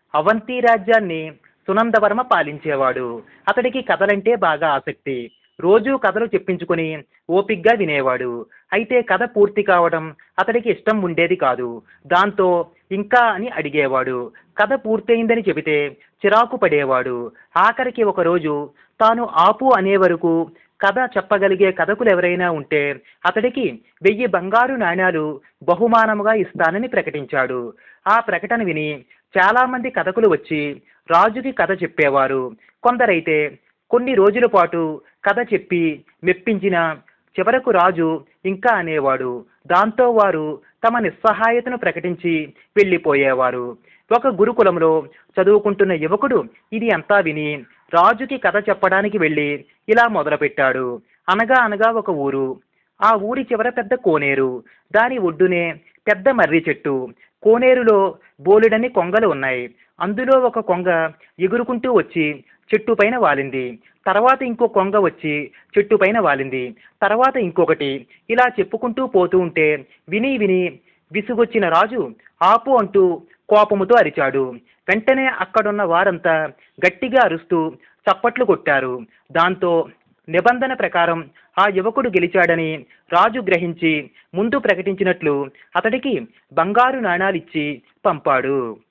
అవంతి రాజ్యాన్ని సునందవర్మ పాలించేవాడు అతడికి కథలంటే బాగా ఆసక్తి రోజూ కథలు చెప్పించుకొని ఓపిగ్గా వినేవాడు అయితే కథ పూర్తి కావడం అతడికి ఇష్టం ఉండేది కాదు దాంతో ఇంకా అని అడిగేవాడు కథ పూర్తయిందని చెబితే చిరాకు పడేవాడు ఆఖరికి ఒకరోజు తాను ఆపు అనే వరకు కథ చెప్పగలిగే కథకులు ఎవరైనా ఉంటే అతడికి వెయ్యి బంగారు నాణ్యాలు బహుమానముగా ఇస్తానని ప్రకటించాడు ఆ ప్రకటన విని చాలామంది కథకులు వచ్చి రాజుకి కథ చెప్పేవారు కొందరైతే కొన్ని రోజుల పాటు కథ చెప్పి మెప్పించిన చివరకు రాజు ఇంకా అనేవాడు దాంతో వారు తమ నిస్సహాయతను ప్రకటించి వెళ్ళిపోయేవారు ఒక గురుకులంలో చదువుకుంటున్న యువకుడు ఇది అంతా విని రాజుకి కథ చెప్పడానికి వెళ్ళి ఇలా మొదలుపెట్టాడు అనగా అనగా ఒక ఊరు ఆ ఊరి చివర పెద్ద కోనేరు దాని ఒడ్డునే పెద్ద మర్రి చెట్టు కోనేరులో బోలెడన్ని కొంగలు ఉన్నాయి అందులో ఒక కొంగ ఎగురుకుంటూ వచ్చి చెట్టు పైన వాలింది తర్వాత ఇంకో కొంగ వచ్చి చెట్టు పైన వాలింది తర్వాత ఇంకొకటి ఇలా చెప్పుకుంటూ పోతూ ఉంటే విని విని విసుగొచ్చిన రాజు ఆపు అంటూ కోపముతో అరిచాడు వెంటనే అక్కడున్న వారంతా గట్టిగా అరుస్తూ చప్పట్లు కొట్టారు దాంతో నిబంధన ప్రకారం ఆ యువకుడు గెలిచాడని రాజు గ్రహించి ముందు ప్రకటించినట్లు అతడికి బంగారు నాణాలిచ్చి పంపాడు